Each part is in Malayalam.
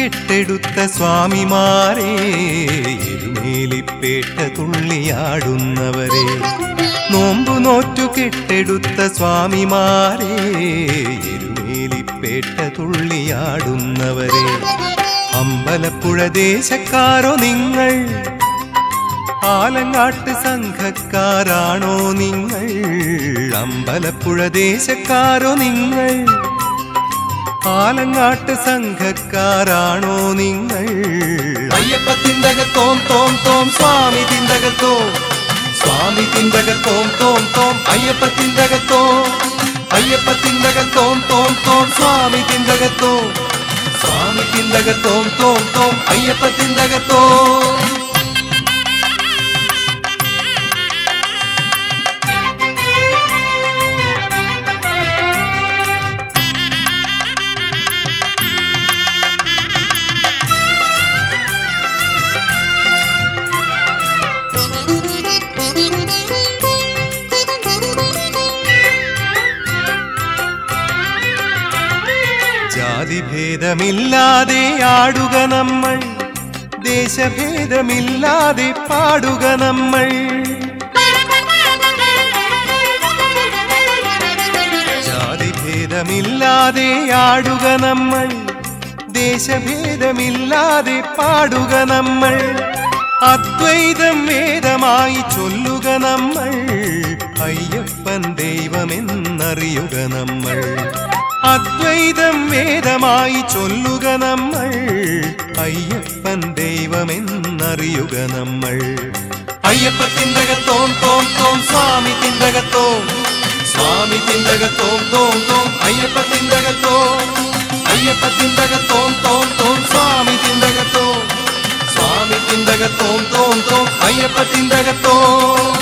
കെട്ടെടുത്ത സ്വാമിമാരെ എരുമേലിപ്പേട്ട തുള്ളിയാടുന്നവരെ നോമ്പു നോറ്റു കെട്ടെടുത്ത സ്വാമിമാരെ എരുമേലിപ്പേട്ട തുള്ളിയാടുന്നവരെ അമ്പലപ്പുഴ ദേശക്കാരോ നിങ്ങൾ ആലങ്ങാട്ട് സംഘക്കാരാണോ നിങ്ങൾ അമ്പലപ്പുഴ ദേശക്കാരോ നിങ്ങൾ ആലങ്ങാട്ട് സംഘക്കാരാണോ നിങ്ങൾ അയ്യപ്പ തിന്തകത്തോം തോം തോം സ്വാമി തിന്തകത്തോം സ്വാമി തിന്തകത്തോം തോം തോം അയ്യപ്പ തിന്തകത്തോം അയ്യപ്പ തിന്തകത്തോം തോം തോം സ്വാമി തിന്തകത്തോം സ്വാമി തിന്തകത്തോം തോം തോം അയ്യപ്പ തിന്തകത്തോം ജാതിഭേദമില്ലാതെ ആടുക നമ്മൾ ദേശഭേദമില്ലാതെ പാടുക നമ്മൾ ജാതിഭേദമില്ലാതെ ആടുക നമ്മൾ ദേശഭേദമില്ലാതെ പാടുക നമ്മൾ അദ്വൈതം വേദമായി ചൊല്ലുക നമ്മൾ അയ്യപ്പൻ ദൈവമെന്നറിയുക നമ്മൾ അദ്വൈതം വേദമായി ചൊല്ലുക നമ്മൾ അയ്യപ്പൻ ദൈവമെന്നറിയുക നമ്മൾ അയ്യപ്പ തിന്തകത്തോം തോം തോം സ്വാമി തിന്തകത്തോം സ്വാമി തിന്തകത്തോം തോം തോം അയ്യപ്പ തിന്തകത്തോം അയ്യപ്പ തിന്തകത്തോം തോം തോം സ്വാമി തിന്തകത്തോം സ്വാമി തിന്തകത്തോം തോം തോം അയ്യപ്പ തിന്തകത്തോം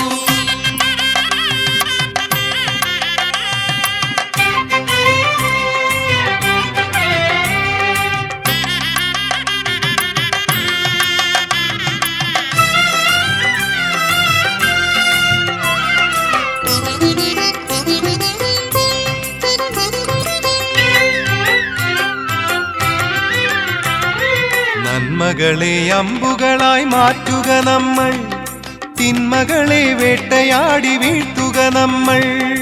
നന്മകളെ അമ്പുകളായി മാറ്റുക നമ്മൾ തിന്മകളെ വേട്ടയാടി വീഴ്ത്തുക നമ്മൾ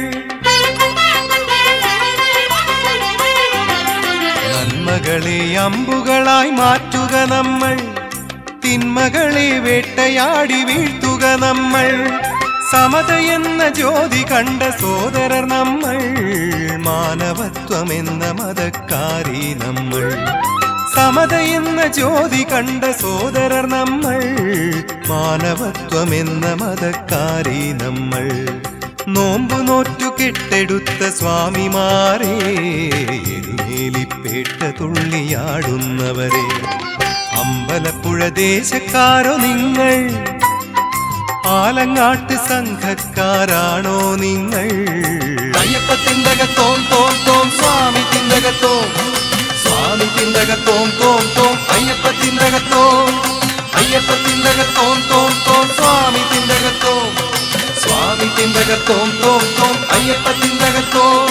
നന്മകളെ അമ്പുകളായി മാറ്റുക നമ്മൾ തിന്മകളെ വേട്ടയാടി വീഴ്ത്തുക നമ്മൾ സമതയെന്ന ജ്യോതി കണ്ട സോദരർ നമ്മൾ മാനവത്വമെന്ന മതക്കാരി നമ്മൾ സമതയെന്ന ജ്യോതി കണ്ട സോദരർ നമ്മൾ മാനവത്വമെന്ന മതക്കാരി നമ്മൾ നോമ്പു നോറ്റു കെട്ടെടുത്ത സ്വാമിമാരെ എരുമേലിപ്പേട്ട തുള്ളിയാടുന്നവരെ അമ്പലപ്പുഴ ദേശക്കാരോ നിങ്ങൾ ആലങ്ങാട്ട് സംഘക്കാരാണോ നിങ്ങൾ അയ്യപ്പ തിന്തകത്തോം തോം തോം സ്വാമി തിന്തകത്തോം സ്വാമി തിന്തകത്തോം തോം തോം അയ്യപ്പ തിന്തകത്തോം അയ്യപ്പ തിന്തകത്തോം തോം തോം സ്വാമി തിന്തകത്തോം സ്വാമി തിന്തകത്തോം തോം തോം അയ്യപ്പ തിന്തകത്തോം